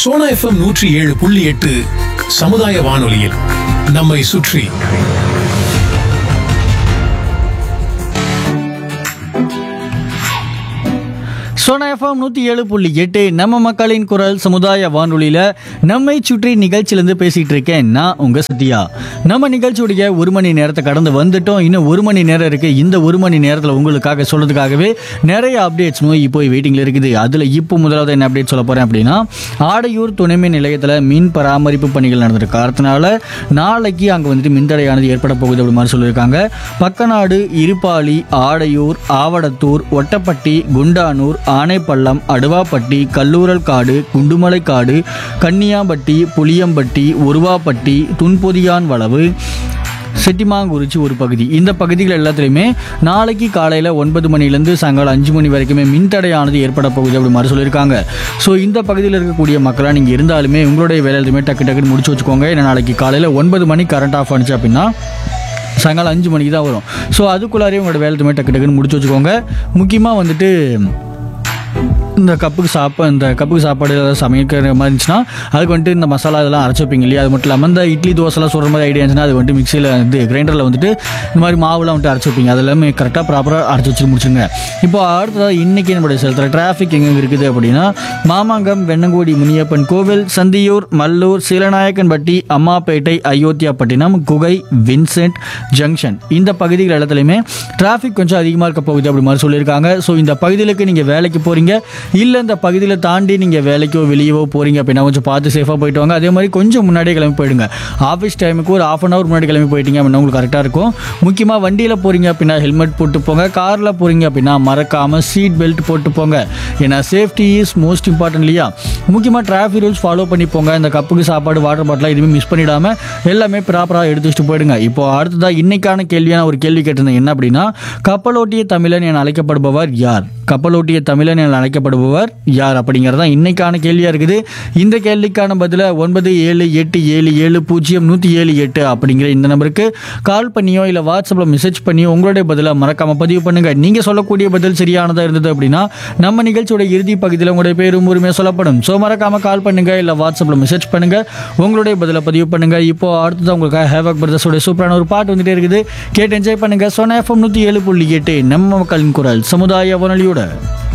Sona FM நூற்றி ஏழு புள்ளி எட்டு சமுதாய வானொலியில் நம்மை சுற்றி சோனா எஃப்எம் நூற்றி ஏழு புள்ளி எட்டு நம்ம மக்களின் குரல் சமுதாய வானொலியில் நம்மை சுற்றி நிகழ்ச்சியிலேருந்து பேசிகிட்டு இருக்கேன் நான் உங்கள் சத்யா நம்ம நிகழ்ச்சியுடைய ஒரு மணி நேரத்தை கடந்து வந்துட்டோம் இன்னும் ஒரு மணி நேரம் இருக்குது இந்த ஒரு மணி நேரத்தில் உங்களுக்காக சொல்கிறதுக்காகவே நிறைய அப்டேட்ஸ் நோய் போய் வெயிட்டிங்கில் இருக்குது அதில் இப்போ முதலாவது என்ன அப்டேட் சொல்ல போகிறேன் அப்படின்னா ஆடையூர் துணைமின் நிலையத்தில் மின் பராமரிப்பு பணிகள் நடந்திருக்கு காரணத்தினால நாளைக்கு அங்கே வந்துட்டு மின்தடையானது ஏற்பட போகுது அப்படி மாதிரி சொல்லியிருக்காங்க பக்கநாடு இருப்பாளி ஆடையூர் ஆவடத்தூர் ஒட்டப்பட்டி குண்டானூர் ஆனைப்பள்ளம் அடுவாப்பட்டி கல்லூரல் காடு குண்டுமலை காடு கன்னியாம்பட்டி புளியம்பட்டி உருவாப்பட்டி துன்பொதியான் வளவு செட்டிமாங்குறிச்சி ஒரு பகுதி இந்த பகுதிகள் எல்லாத்துலேயுமே நாளைக்கு காலையில் ஒன்பது மணிலேருந்து சாயங்காலம் அஞ்சு மணி வரைக்குமே மின்தடையானது ஏற்பட போகுது அப்படி மாதிரி சொல்லியிருக்காங்க ஸோ இந்த பகுதியில் இருக்கக்கூடிய மக்களாக நீங்கள் இருந்தாலுமே உங்களுடைய வேலை எதுவுமே டக்கு டக்குன்னு முடிச்சு வச்சுக்கோங்க ஏன்னா நாளைக்கு காலையில் ஒன்பது மணி கரண்ட் ஆஃப் ஆனிச்சு அப்படின்னா சாயங்காலம் அஞ்சு மணிக்கு தான் வரும் ஸோ அதுக்குள்ளாரையும் உங்களோட வேலை எதுவுமே டக்கு டக்குன்னு முடிச்சு வச்சுக்கோங்க முக்கியமாக வந்துட்டு இந்த கப்புக்கு சாப்பா இந்த கப்புக்கு சாப்பாடு ஏதாவது சமைக்கிற மாதிரி இருந்துச்சுன்னா அதுக்கு வந்துட்டு இந்த மசாலா இதெல்லாம் அரைச்சி வைப்பீங்க இல்லையா அது மட்டும் இல்லாமல் இந்த இட்லி தோசைலாம் சொல்கிற மாதிரி ஐடியா இருந்துச்சுன்னா அது வந்துட்டு மிக்சியில் வந்து கிரைண்டரில் வந்துட்டு இந்த மாதிரி மாவுலாம் வந்துட்டு அரைச்சி வைப்பீங்க அது எல்லாமே கரெக்டாக ப்ராப்பராக அரைச்சி வச்சு முடிச்சுங்க இப்போ அடுத்ததாக இன்றைக்கி நம்முடைய செலுத்துகிற டிராஃபிக் எங்கே இருக்குது அப்படின்னா மாமாங்கம் வெண்ணங்கோடி முனியப்பன் கோவில் சந்தியூர் மல்லூர் சீலநாயக்கன்பட்டி அம்மாப்பேட்டை அயோத்தியாப்பட்டினம் குகை வின்சென்ட் ஜங்ஷன் இந்த பகுதிகள் எல்லாத்துலேயுமே டிராஃபிக் கொஞ்சம் அதிகமாக இருக்க போகுது அப்படி மாதிரி சொல்லியிருக்காங்க ஸோ இந்த பகுதிகளுக்கு நீங்கள் வேலைக்கு போகிறீங்க இல்லை இந்த பகுதியில் தாண்டி நீங்கள் வேலைக்கோ வெளியவோ போகிறீங்க அப்படின்னா கொஞ்சம் பார்த்து சேஃபாக போயிட்டு வாங்க அதே மாதிரி கொஞ்சம் முன்னாடியே கிளம்பி போயிடுங்க ஆஃபீஸ் டைமுக்கு ஒரு ஆஃப் அன் ஹவர் முன்னாடி கிளம்பி போயிட்டீங்க அப்படின்னா உங்களுக்கு கரெக்டாக இருக்கும் முக்கியமாக வண்டியில் போகிறீங்க அப்படின்னா ஹெல்மெட் போட்டு போங்க காரில் போகிறீங்க அப்படின்னா மறக்காமல் சீட் பெல்ட் போட்டு போங்க ஏன்னா சேஃப்டி இஸ் மோஸ்ட் இம்பார்ட்டன்ட் இல்லையா முக்கியமாக டிராஃபிக் ரூல்ஸ் ஃபாலோ பண்ணி போங்க இந்த கப்புக்கு சாப்பாடு வாட்டர் பாட்டிலாம் எதுவுமே மிஸ் பண்ணிடாமல் எல்லாமே ப்ராப்பராக எடுத்து வச்சுட்டு போயிடுங்க இப்போ அடுத்ததாக இன்னைக்கான கேள்வியான ஒரு கேள்வி கேட்டிருந்தேன் என்ன அப்படின்னா கப்பலோட்டிய தமிழன் என அழைக்கப்படுபவர் யார் கப்பலோட்டிய தமிழன் என அழைக்கப்படுபவர் யார் அப்படிங்கிறது தான் இன்னைக்கான கேள்வியாக இருக்குது இந்த கேள்விக்கான பதிலை ஒன்பது ஏழு எட்டு ஏழு ஏழு பூஜ்ஜியம் நூற்றி ஏழு எட்டு அப்படிங்கிற இந்த நம்பருக்கு கால் பண்ணியோ இல்லை வாட்ஸ்அப்பில் மெசேஜ் பண்ணியோ உங்களுடைய பதிலை மறக்காமல் பதிவு பண்ணுங்கள் நீங்கள் சொல்லக்கூடிய பதில் சரியானதாக இருந்தது அப்படின்னா நம்ம நிகழ்ச்சியோட இறுதி பகுதியில் உங்களுடைய பேரும் உரிமையாக சொல்லப்படும் ஸோ மறக்காமல் கால் பண்ணுங்கள் இல்லை வாட்ஸ்அப்பில் மெசேஜ் பண்ணுங்கள் உங்களுடைய பதிலை பதிவு பண்ணுங்கள் இப்போ அடுத்தது உங்களுக்கு ஹேவக் பிரதர்ஸோட சூப்பரான ஒரு பாட்டு வந்துட்டே இருக்குது கேட்டு என்ஜாய் பண்ணுங்கள் சோனா எஃப்எம் நூற்றி ஏழு புள்ளி எட்டு நம்ம மக்களின் குரல் சமுதாய வானொலியோட